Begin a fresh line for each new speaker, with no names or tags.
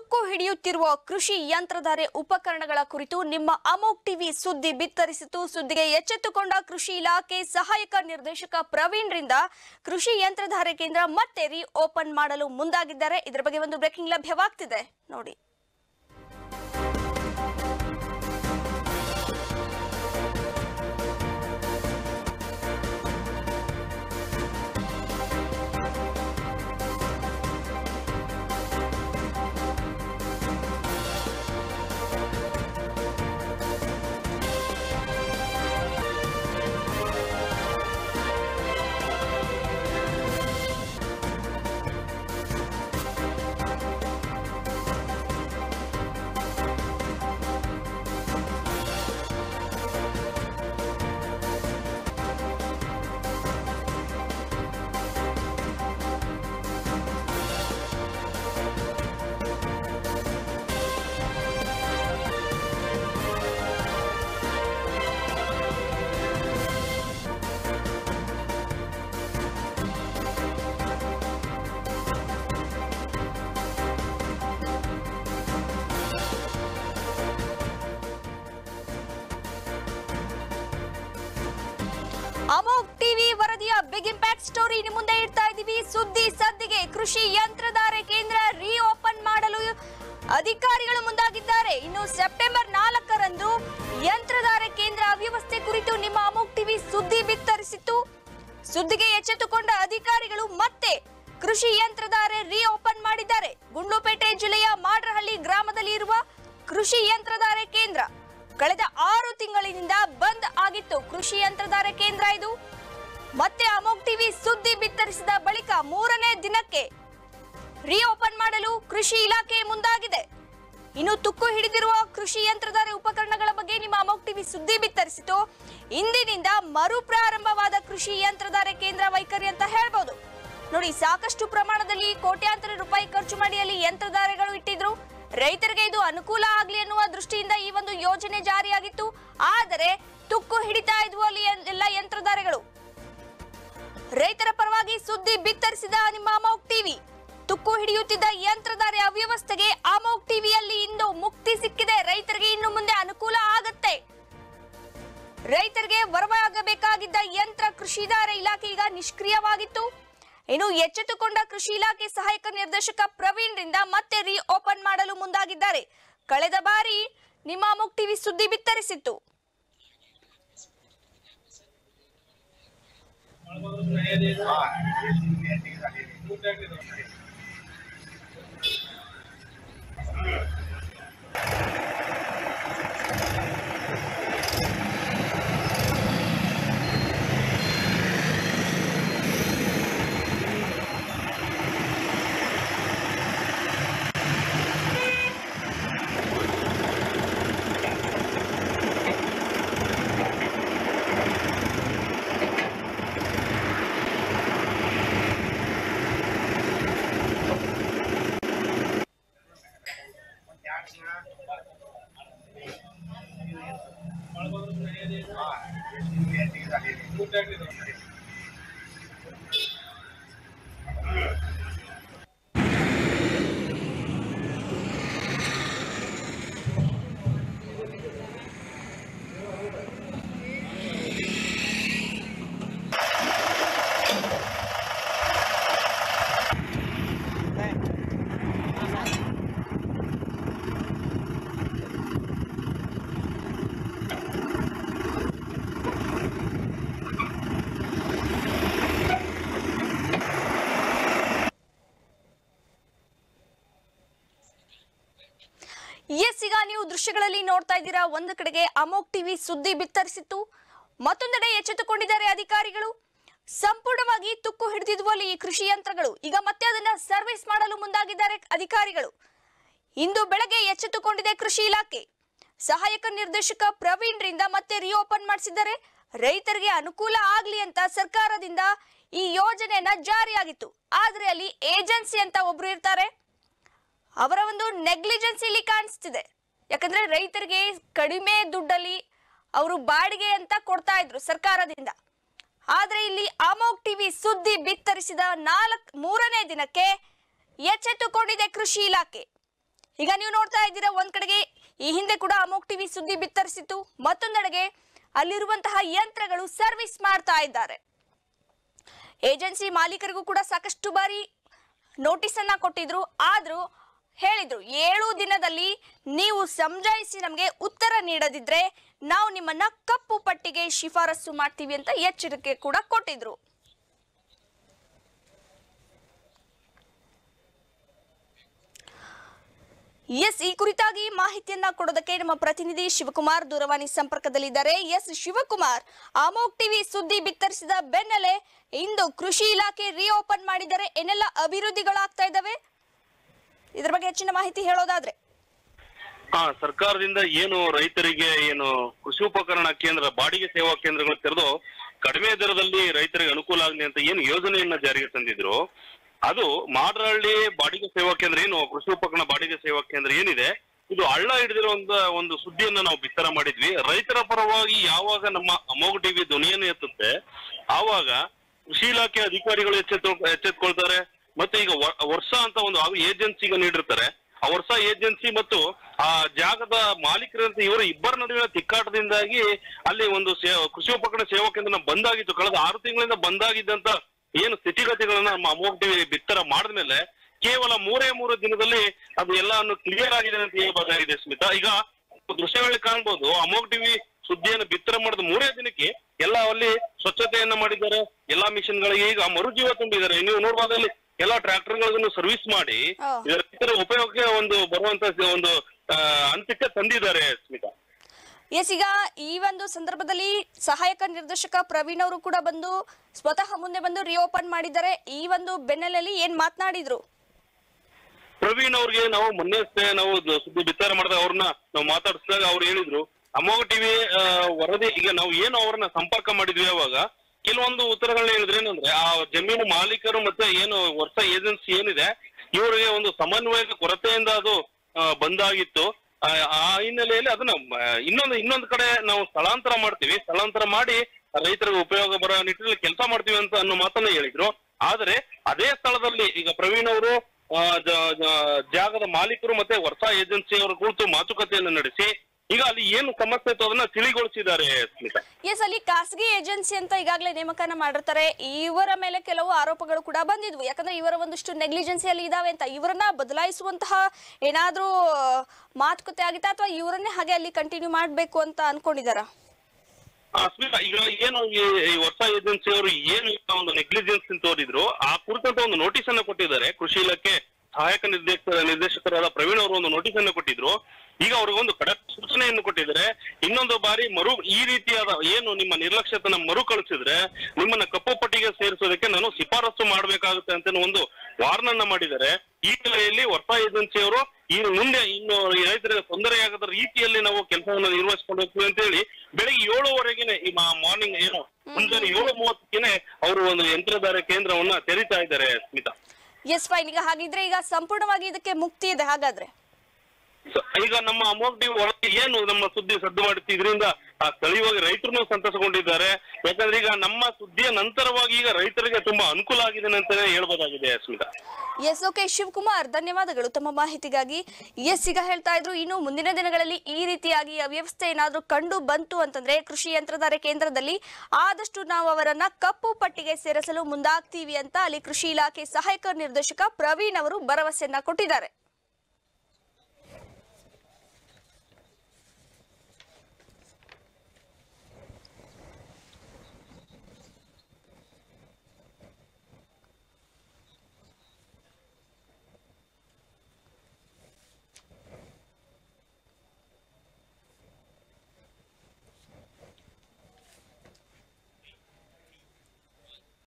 ತುಕ್ಕು ಹಿಡಿಯುತ್ತಿರುವ ಕೃಷಿ ಯಂತ್ರಧಾರೆ ಉಪಕರಣಗಳ ಕುರಿತು ನಿಮ್ಮ ಅಮೋಕ್ ಟಿವಿ ಸುದ್ದಿ ಬಿತ್ತರಿಸಿತು ಸುದ್ದಿಗೆ ಎಚ್ಚೆತ್ತುಕೊಂಡ ಕೃಷಿ ಇಲಾಖೆ ಸಹಾಯಕ ನಿರ್ದೇಶಕ ಪ್ರವೀಣ್ ರಿಂದ ಕೃಷಿ ಯಂತ್ರಧಾರೆ ಕೇಂದ್ರ ಮತ್ತೆ ರೀ ಓಪನ್ ಮಾಡಲು ಮುಂದಾಗಿದ್ದಾರೆ ಇದರ ಬಗ್ಗೆ ಒಂದು ಬ್ರೇಕಿಂಗ್ ಲಭ್ಯವಾಗ್ತಿದೆ ನೋಡಿ ಅಮೋಕ್ ಟಿವಿ ವರದಿಯ ಬಿಗ್ ಇಂಪ್ಯಾಕ್ಟ್ ಸ್ಟೋರಿ ನಿಮ್ಮ ಮುಂದೆ ಇಡ್ತಾ ಇದ್ದೀವಿ ಸುದ್ದಿ ಸದ್ದಿಗೆ ಕೃಷಿ ಯಂತ್ರಧಾರೆ ಕೇಂದ್ರ ರೀ ಓಪನ್ ಮಾಡಲು ಅಧಿಕಾರಿಗಳು ಮುಂದಾಗಿದ್ದಾರೆ ಇನ್ನು ಸೆಪ್ಟೆಂಬರ್ ನಾಲ್ಕರಂದು ಯಂತ್ರಧಾರೆ ಕೇಂದ್ರ ಅವ್ಯವಸ್ಥೆ ಕುರಿತು ನಿಮ್ಮ ಅಮೋಕ್ ಟಿವಿ ಸುದ್ದಿ ಬಿತ್ತರಿಸಿತ್ತು ಸುದ್ದಿಗೆ ಎಚ್ಚೆತ್ತುಕೊಂಡ ಅಧಿಕಾರಿಗಳು ಮತ್ತೆ ಕೃಷಿ ಯಂತ್ರಧಾರೆ ರೀ ಓಪನ್ ಮಾಡಿದ್ದಾರೆ ಗುಂಡ್ಲುಪೇಟೆ ಜಿಲ್ಲೆಯ ಮಾಡ್ರಹಳ್ಳಿ ಗ್ರಾಮದಲ್ಲಿ ಇರುವ ಕೃಷಿ ಯಂತ್ರಧಾರೆ ಕೇಂದ್ರ ಕಳೆದ ಆರು ತಿಂಗಳಿನಿಂದ ಬಂದ್ ಆಗಿತ್ತು ಕೃಷಿ ಯಂತ್ರಧಾರೆ ಕೇಂದ್ರ ಇದು ಮತ್ತೆ ಅಮೋಕ್ ಟಿವಿ ಸುದ್ದಿ ಬಿತ್ತರಿಸಿದ ಬಳಿಕ ಮೂರನೇ ದಿನಕ್ಕೆ ಓಪನ್ ಮಾಡಲು ಕೃಷಿ ಇಲಾಖೆ ಮುಂದಾಗಿದೆ ಇನ್ನು ತುಕ್ಕು ಹಿಡಿದಿರುವ ಕೃಷಿ ಯಂತ್ರಧಾರೆ ಉಪಕರಣಗಳ ಬಗ್ಗೆ ನಿಮ್ಮ ಅಮೋಕ್ ಟಿವಿ ಸುದ್ದಿ ಬಿತ್ತರಿಸಿತು ಇಂದಿನಿಂದ ಮರುಪ್ರಾರಂಭವಾದ ಕೃಷಿ ಯಂತ್ರಧಾರೆ ಕೇಂದ್ರ ವೈಖರಿ ಅಂತ ಹೇಳ್ಬೋದು ನೋಡಿ ಸಾಕಷ್ಟು ಪ್ರಮಾಣದಲ್ಲಿ ಕೋಟ್ಯಾಂತರ ರೂಪಾಯಿ ಖರ್ಚು ಮಾಡಿ ಅಲ್ಲಿ ಯಂತ್ರಧಾರೆಗಳು ಇಟ್ಟಿದ್ರು ರೈತರಿಗೆ ಇದು ಅನುಕೂಲ ಆಗ್ಲಿ ಅನ್ನುವ ದೃಷ್ಟಿಯಿಂದ ಈ ಒಂದು ಯೋಜನೆ ಜಾರಿಯಾಗಿತ್ತು ಆದರೆ ತುಕ್ಕು ಹಿಡಿತಾ ಇದ್ವು ಅಲ್ಲಿ ಎಲ್- ಎಲ್ಲ ಯಂತ್ರಧಾರೆಗಳು ರೈತರ ಪರವಾಗಿ ಸುದ್ದಿ ಬಿತ್ತರಿಸಿದ ನಿಮ್ಮ ಅಮೋಕ್ ಟಿವಿ ತುಕ್ಕು ಹಿಡಿಯುತ್ತಿದ್ದ ಯಂತ್ರಧಾರೆ ಅವ್ಯವಸ್ಥೆಗೆ ಅಮೋಕ್ ಟಿವಿಯಲ್ಲಿ ಇಂದು ಮುಕ್ತಿ ಸಿಕ್ಕಿದೆ ರೈತರಿಗೆ ಇನ್ನು ಮುಂದೆ ಅನುಕೂಲ ಆಗತ್ತೆ ರೈತರಿಗೆ ವರವಾಗಬೇಕಾಗಿದ್ದ ಯಂತ್ರ ಕೃಷಿಧಾರೆ ಇಲಾಖೆ ಈಗ ನಿಷ್ಕ್ರಿಯವಾಗಿತ್ತು ಇನ್ನು ಎಚ್ಚೆತ್ತುಕೊಂಡ ಕೃಷಿ ಇಲಾಖೆ ಸಹಾಯಕ ನಿರ್ದೇಶಕ ಪ್ರವೀಣ್ ರಿಂದ ಮತ್ತೆ ರೀ ಓಪನ್ ಮಾಡಲು ಮುಂದಾಗಿದ್ದಾರೆ ಕಳೆದ ಬಾರಿ ನಿಮ್ಮ ಅಮೋಕ್ ಟಿವಿ ಸುದ್ದಿ ಬಿತ್ತರಿಸಿತ್ತು ಎಸ್ ಈಗ ನೀವು ದೃಶ್ಯಗಳಲ್ಲಿ ನೋಡ್ತಾ ಇದ್ದೀರಾ ಒಂದು ಕಡೆಗೆ ಅಮೋಕ್ ಟಿವಿ ಸುದ್ದಿ ಬಿತ್ತರಿಸಿತ್ತು ಮತ್ತೊಂದೆಡೆ ಎಚ್ಚೆತ್ತುಕೊಂಡಿದ್ದಾರೆ ಅಧಿಕಾರಿಗಳು ಸಂಪೂರ್ಣವಾಗಿ ತುಕ್ಕು ಹಿಡಿದಿದ್ವು ಅಲ್ಲಿ ಈ ಕೃಷಿ ಯಂತ್ರಗಳು ಈಗ ಮತ್ತೆ ಅದನ್ನ ಸರ್ವಿಸ್ ಮಾಡಲು ಮುಂದಾಗಿದ್ದಾರೆ ಅಧಿಕಾರಿಗಳು ಇಂದು ಬೆಳಗ್ಗೆ ಎಚ್ಚೆತ್ತುಕೊಂಡಿದೆ ಕೃಷಿ ಇಲಾಖೆ ಸಹಾಯಕ ನಿರ್ದೇಶಕ ಪ್ರವೀಣ್ ರಿಂದ ಮತ್ತೆ ರಿಓಪನ್ ಮಾಡಿಸಿದ್ದಾರೆ ರೈತರಿಗೆ ಅನುಕೂಲ ಆಗ್ಲಿ ಅಂತ ಸರ್ಕಾರದಿಂದ ಈ ಯೋಜನೆಯನ್ನ ಜಾರಿಯಾಗಿತ್ತು ಆದ್ರೆ ಅಲ್ಲಿ ಏಜೆನ್ಸಿ ಅಂತ ಒಬ್ರು ಇರ್ತಾರೆ ಅವರ ಒಂದು ನೆಗ್ಲಿಜೆನ್ಸ್ ಇಲ್ಲಿ ಕಾಣಿಸ್ತಿದೆ ಯಾಕಂದ್ರೆ ರೈತರಿಗೆ ಕಡಿಮೆ ದುಡ್ಡಲ್ಲಿ ಅವರು ಬಾಡಿಗೆ ಅಂತ ಕೊಡ್ತಾ ಇದ್ರು ಸರ್ಕಾರದಿಂದ ಆದ್ರೆ ಇಲ್ಲಿ ಅಮೋಕ್ ಟಿವಿ ಸುದ್ದಿ ಬಿತ್ತರಿಸಿದ ನಾಲ್ಕ್ ಮೂರನೇ ದಿನಕ್ಕೆ ಎಚ್ಚೆತ್ತುಕೊಂಡಿದೆ ಕೃಷಿ ಇಲಾಖೆ ಈಗ ನೀವು ನೋಡ್ತಾ ಇದ್ದೀರಾ ಒಂದ್ ಕಡೆಗೆ ಈ ಹಿಂದೆ ಕೂಡ ಅಮೋಕ್ ಟಿವಿ ಸುದ್ದಿ ಬಿತ್ತರಿಸಿತ್ತು ಮತ್ತೊಂದೆಡೆಗೆ ಅಲ್ಲಿರುವಂತಹ ಯಂತ್ರಗಳು ಸರ್ವಿಸ್ ಮಾಡ್ತಾ ಇದ್ದಾರೆ ಏಜೆನ್ಸಿ ಮಾಲೀಕರಿಗೂ ಕೂಡ ಸಾಕಷ್ಟು ಬಾರಿ ನೋಟಿಸ್ ಅನ್ನ ಕೊಟ್ಟಿದ್ರು ಆದ್ರೂ ಹೇಳಿದ್ರು ಏಳು ದಿನದಲ್ಲಿ ನೀವು ಸಮಜಾಯಿಸಿ ನಮಗೆ ಉತ್ತರ ನೀಡದಿದ್ರೆ ನಾವು ನಿಮ್ಮನ್ನ ಕಪ್ಪು ಪಟ್ಟಿಗೆ ಶಿಫಾರಸು ಮಾಡ್ತೀವಿ ಅಂತ ಎಚ್ಚರಿಕೆ ಕೂಡ ಕೊಟ್ಟಿದ್ರು ಎಸ್ ಈ ಕುರಿತಾಗಿ ಮಾಹಿತಿಯನ್ನ ಕೊಡೋದಕ್ಕೆ ನಮ್ಮ ಪ್ರತಿನಿಧಿ ಶಿವಕುಮಾರ್ ದೂರವಾಣಿ ಸಂಪರ್ಕದಲ್ಲಿದ್ದಾರೆ ಎಸ್ ಶಿವಕುಮಾರ್ ಅಮೋಕ್ ಟಿವಿ ಸುದ್ದಿ ಬಿತ್ತರಿಸಿದ ಬೆನ್ನಲ್ಲೇ ಇಂದು ಕೃಷಿ ಇಲಾಖೆ ರಿಓಪನ್ ಮಾಡಿದರೆ ಏನೆಲ್ಲ ಅಭಿವೃದ್ಧಿಗಳಾಗ್ತಾ ಇದ್ದಾವೆ ಇದ್ರ ಬಗ್ಗೆ ಹೆಚ್ಚಿನ ಮಾಹಿತಿ ಹೇಳೋದಾದ್ರೆ
ಹಾ ಸರ್ಕಾರದಿಂದ ಏನು ರೈತರಿಗೆ ಏನು ಕೃಷಿ ಉಪಕರಣ ಕೇಂದ್ರ ಬಾಡಿಗೆ ಸೇವಾ ಕೇಂದ್ರಗಳು ತೆರೆದು ಕಡಿಮೆ ದರದಲ್ಲಿ ರೈತರಿಗೆ ಅನುಕೂಲ ಆಗಲಿ ಅಂತ ಏನು ಯೋಜನೆಯನ್ನ ಜಾರಿಗೆ ತಂದಿದ್ರು ಅದು ಮಾಡರಹಳ್ಳಿ ಬಾಡಿಗೆ ಸೇವಾ ಕೇಂದ್ರ ಏನು ಕೃಷಿ ಉಪಕರಣ ಬಾಡಿಗೆ ಸೇವಾ ಕೇಂದ್ರ ಏನಿದೆ ಇದು ಹಳ್ಳ ಹಿಡಿದಿರೋ ಒಂದು ಒಂದು ಸುದ್ದಿಯನ್ನ ನಾವು ಬಿತ್ತರ ಮಾಡಿದ್ವಿ ರೈತರ ಪರವಾಗಿ ಯಾವಾಗ ನಮ್ಮ ಅಮೋಘ ಟಿವಿ ಧ್ವನಿಯನ್ನು ಎತ್ತುತ್ತೆ ಆವಾಗ ಕೃಷಿ ಇಲಾಖೆ ಅಧಿಕಾರಿಗಳು ಎಚ್ಚೆತ್ತು ಎಚ್ಚೆತ್ಕೊಳ್ತಾರೆ ಮತ್ತೆ ಈಗ ವ- ವರ್ಷ ಅಂತ ಒಂದು ಏಜೆನ್ಸಿಗೆ ನೀಡಿರ್ತಾರೆ ಆ ವರ್ಷ ಏಜೆನ್ಸಿ ಮತ್ತು ಆ ಜಾಗದ ಮಾಲೀಕರಂತ ಇವರ ಇಬ್ಬರ ನಡುವಿನ ತಿಕ್ಕಾಟದಿಂದಾಗಿ ಅಲ್ಲಿ ಒಂದು ಸೇ- ಕೃಷಿ ಉಪಕರಣ ಸೇವಾ ಕೇಂದ್ರ ಬಂದಾಗಿತ್ತು ಕಳೆದ ಆರು ತಿಂಗಳಿಂದ ಬಂದಾಗಿದ್ದಂತ ಏನು ಸ್ಥಿತಿಗತಿಗಳನ್ನ ನಮ್ಮ ಅಮೋಘ ಟಿವಿ ಬಿತ್ತರ ಮಾಡಿದ್ಮೇಲೆ ಕೇವಲ ಮೂರೇ ಮೂರು ದಿನದಲ್ಲಿ ಅದು ಎಲ್ಲಾನು ಕ್ಲಿಯರ್ ಆಗಿದೆ ಅಂತ ಹೇಳ್ಬೋದಾಗಿದೆ ಸ್ಮಿತಾ ಈಗ ದೃಶ್ಯಗಳಲ್ಲಿ ಕಾಣ್ಬೋದು ಅಮೋಘ್ ಟಿವಿ ಸುದ್ದಿಯನ್ನು ಬಿತ್ತರ ಮಾಡಿದ ಮೂರೇ ದಿನಕ್ಕೆ ಎಲ್ಲ ಅಲ್ಲಿ ಸ್ವಚ್ಛತೆಯನ್ನ ಮಾಡಿದ್ದಾರೆ ಎಲ್ಲಾ ಮಿಷನ್ ಗಳಿಗೆ ಈಗ ಮರುಜೀವ ತುಂಬಿದ್ದಾರೆ ನೀವು ನೋಡ್ಬೋದು ಅಲ್ಲಿ ಎಲ್ಲಾ ಟ್ರ್ಯಾಕ್ಟರ್ ಗಳನ್ನು ಸರ್ವಿಸ್ ಮಾಡಿ
ಹಾ.
ಇದರ ರೈತರ ಉಪಯೋಗಕ್ಕೆ ಒಂದು ಬರುವಂತ ಒಂದು ಆ, ಹಂತಕ್ಕೆ ತಂದಿದ್ದಾರೆ ಸ್ಮಿತಾ
ಎಸ್ ಈಗ ಈ ಒಂದು ಸಂದರ್ಭದಲ್ಲಿ ಸಹಾಯಕ ನಿರ್ದೇಶಕ ಪ್ರವೀಣ್ ಅವರು ಕೂಡ ಬಂದು ಸ್ವತಃ ಮುಂದೆ ಬಂದು ರಿಓಪನ್ ಮಾಡಿದ್ದಾರೆ ಈ ಒಂದು ಬೆನ್ನಲ್ಲಲ್ಲಿ ಏನ್ ಮಾತನಾಡಿದ್ರು
ಪ್ರವೀಣ್ ಅವ್ರಿಗೆ ನಾವು ಮೊನ್ನೆ ಅಷ್ಟೇ ನಾವು ದ- ಸುದ್ದಿ ಬಿತ್ತರ ಮಾಡಿದಾಗ ಅವ್ರನ್ನ ನಾವು ಮಾತಾಡಿಸಿದಾಗ ಅವ್ರು ಹೇಳಿದ್ರು ಅಮೋಘ ಟಿವಿ ವರದಿ ಈಗ ನಾವು ಏನು ಅವ್ರನ್ನ ಸಂಪರ್ಕ ಮಾಡಿದ್ವಿ ಅವಾಗ ಕೆಲವೊಂದು ಉತ್ತರಗಳನ್ನ ಹೇಳಿದ್ರೆ ಏನಂದ್ರೆ ಆ ಜಮೀನು ಮಾಲೀಕರು ಮತ್ತೆ ಏನು ವರ್ಷ ಏಜೆನ್ಸಿ ಏನಿದೆ ಇವರಿಗೆ ಒಂದು ಸಮನ್ವಯದ ಕೊರತೆಯಿಂದ ಅದು ಆ, ಬಂದಾಗಿತ್ತು ಆ ಆ ಹಿನ್ನೆಲೆಯಲ್ಲಿ ಅದನ್ನ ಮ, ಇನ್ನೊಂದು ಇನ್ನೊಂದು ಕಡೆ ನಾವು ಸ್ಥಳಾಂತರ ಮಾಡ್ತೀವಿ ಸ್ಥಳಾಂತರ ಮಾಡಿ ರೈತರಿಗೆ ಉಪಯೋಗ ಬರೋ ನಿಟ್ಟಿನಲ್ಲಿ ಕೆಲಸ ಮಾಡ್ತೀವಿ ಅಂತ ಅನ್ನೋ ಮಾತನ್ನ ಹೇಳಿದ್ರು ಆದ್ರೆ ಅದೇ ಸ್ಥಳದಲ್ಲಿ ಈಗ ಪ್ರವೀಣ್ ಅವರು ಆ, ಜ- ಜ- ಜಾಗದ ಮಾಲೀಕರು ಮತ್ತೆ ವರ್ಷ ಏಜೆನ್ಸಿ ಅವರ ಕುರಿತು ಮಾತುಕತೆಯನ್ನು ನಡೆಸಿ ಈಗ ಅಲ್ಲಿ ಏನು ಸಮಸ್ಯೆ ಇತ್ತು ಅದನ್ನ ತಿಳಿಗೊಳಿಸಿದ್ದಾರೆ ಸ್ಮಿತಾ
ಎಸ್ ಅಲ್ಲಿ ಖಾಸಗಿ ಏಜೆನ್ಸಿ ಅಂತ ಈಗಾಗಲೇ ನೇಮಕನ ಮಾಡಿರ್ತಾರೆ ಇವರ ಮೇಲೆ ಕೆಲವು ಆರೋಪಗಳು ಕೂಡ ಬಂದಿದ್ವು ಯಾಕಂದ್ರೆ ಇವರ ಒಂದಿಷ್ಟು ನೆಗ್ಲಿಜೆನ್ಸಿ ಅಲ್ಲಿ ಇದಾವೆ ಅಂತ ಇವರನ್ನ ಬದಲಾಯಿಸುವಂತಹ ಏನಾದ್ರೂ ಮಾತುಕತೆ ಆಗಿತ್ತಾ ಅಥವಾ ಇವರನ್ನೇ ಹಾಗೆ ಅಲ್ಲಿ ಕಂಟಿನ್ಯೂ ಮಾಡಬೇಕು ಅಂತ ಅನ್ಕೊಂಡಿದಾರ
ಆ, ಸ್ಮಿತಾ ಈಗ ಏನು ಈ ಈ ಹೊಸ ಏಜೆನ್ಸಿ ಅವರು ಏನು ಈಗ ಒಂದು ನೆಗ್ಲಿಜೆನ್ಸ್ ತೋರಿದ್ರು ಆ ಕುರಿತಂತ ಒಂದು ನೋಟಿಸ್ ಅನ್ನ ಕೊಟ್ಟಿದ್ದಾರೆ ಕೃಷಿ ಇಲಾಖೆ ಸಹಾಯಕ ನಿರ್ದೇಶಕ ನಿರ್ದೇಶಕರಾದ ಪ್ರವೀಣ್ ಅವರು ಒಂದು ನೋಟಿಸ್ ಅನ್ನು ಕೊಟ್ಟಿದ್ರು ಈಗ ಅವ್ರಿಗೆ ಒಂದು ಖಡಕ್ ಸೂಚನೆಯನ್ನು ಕೊಟ್ಟಿದ್ದಾರೆ ಇನ್ನೊಂದು ಬಾರಿ ಮರು ಈ ರೀತಿಯಾದ ಏನು ನಿಮ್ಮ ನಿರ್ಲಕ್ಷ್ಯತನ ಮರುಕಳಿಸಿದ್ರೆ ನಿಮ್ಮನ್ನ ಕಪ್ಪು ಪಟ್ಟಿಗೆ ಸೇರಿಸೋದಕ್ಕೆ ನಾನು ಶಿಫಾರಸು ಮಾಡಬೇಕಾಗುತ್ತೆ ಅಂತ ಒಂದು ವಾರ್ನನ್ನ ಮಾಡಿದ್ದಾರೆ ಈ ಹಿನ್ನೆಲೆಯಲ್ಲಿ ಹೊಸ ಏಜೆನ್ಸಿಯವರು ಈ ಮುಂದೆ ಇನ್ನು ಈ ರೈತರಿಗೆ ತೊಂದರೆಯಾಗದ ರೀತಿಯಲ್ಲಿ ನಾವು ಕೆಲಸವನ್ನು ನಿರ್ವಹಿಸಿಕೊಂಡು ಹೋಗ್ತೀವಿ ಅಂತ ಹೇಳಿ ಬೆಳಿಗ್ಗೆ ಏಳುವರೆಗೆನೆ ಈ ಮಾರ್ನಿಂಗ್ ಏನು ಮುಂಜಾನೆ ಏಳು ಮೂವತ್ತಕ್ಕೆ ಅವರು ಒಂದು ಯಂತ್ರಧಾರ ಕೇಂದ್ರವನ್ನ ತೆರೀತಾ ಇದ್ದಾರೆ ಸ್ಮಿತಾ
ಎಸ್ ಫೈನ್ ಈಗ ಹಾಗಿದ್ರೆ ಈಗ ಸಂಪೂರ್ಣವಾಗಿ ಇದಕ್ಕೆ ಮುಕ್ತಿ ಇದೆ ಹಾಗಾದ್ರೆ
ಸೊ, ಈಗ ನಮ್ಮ ಅಮೋಘ್ ಟಿವಿ ಒಳಗೆ ಏನು ನಮ್ಮ ಸುದ್ದಿ ಸದ್ದು ಮಾಡುತ್ತೆ ಇದರಿಂದ ಆ ಸ್ಥಳೀಯವಾಗಿ ರೈತರು ಸಂತಸಗೊಂಡಿದ್ದಾರೆ ಯಾಕಂದ್ರೆ ಈಗ ನಮ್ಮ ಸುದ್ದಿಯ ನಂತರವಾಗಿ ಈಗ ರೈತರಿಗೆ ತುಂಬಾ ಅನುಕೂಲ ಆಗಿದೆ ಅಂತಾನೆ ಹೇಳ್ಬೋದಾಗಿದೆ ಸ್ಮಿತಾ
ಎಸ್ ಓಕೆ ಶಿವಕುಮಾರ್ ಧನ್ಯವಾದಗಳು ತಮ್ಮ ಮಾಹಿತಿಗಾಗಿ ಎಸ್ ಈಗ ಹೇಳ್ತಾ ಇದ್ರು ಇನ್ನು ಮುಂದಿನ ದಿನಗಳಲ್ಲಿ ಈ ರೀತಿಯಾಗಿ ಅವ್ಯವಸ್ಥೆ ಏನಾದ್ರೂ ಕಂಡು ಬಂತು ಅಂತಂದ್ರೆ ಕೃಷಿ ಯಂತ್ರಧಾರೆ ಕೇಂದ್ರದಲ್ಲಿ ಆದಷ್ಟು ನಾವು ಅವರನ್ನ ಕಪ್ಪು ಪಟ್ಟಿಗೆ ಸೇರಿಸಲು ಮುಂದಾಗ್ತೀವಿ ಅಂತ ಅಲ್ಲಿ ಕೃಷಿ ಇಲಾಖೆ ಸಹಾಯಕ ನಿರ್ದೇಶಕ ಪ್ರವೀಣ್ ಅವರು ಭರವಸೆಯನ್ನ ಕೊಟ್ಟಿದ್ದಾರೆ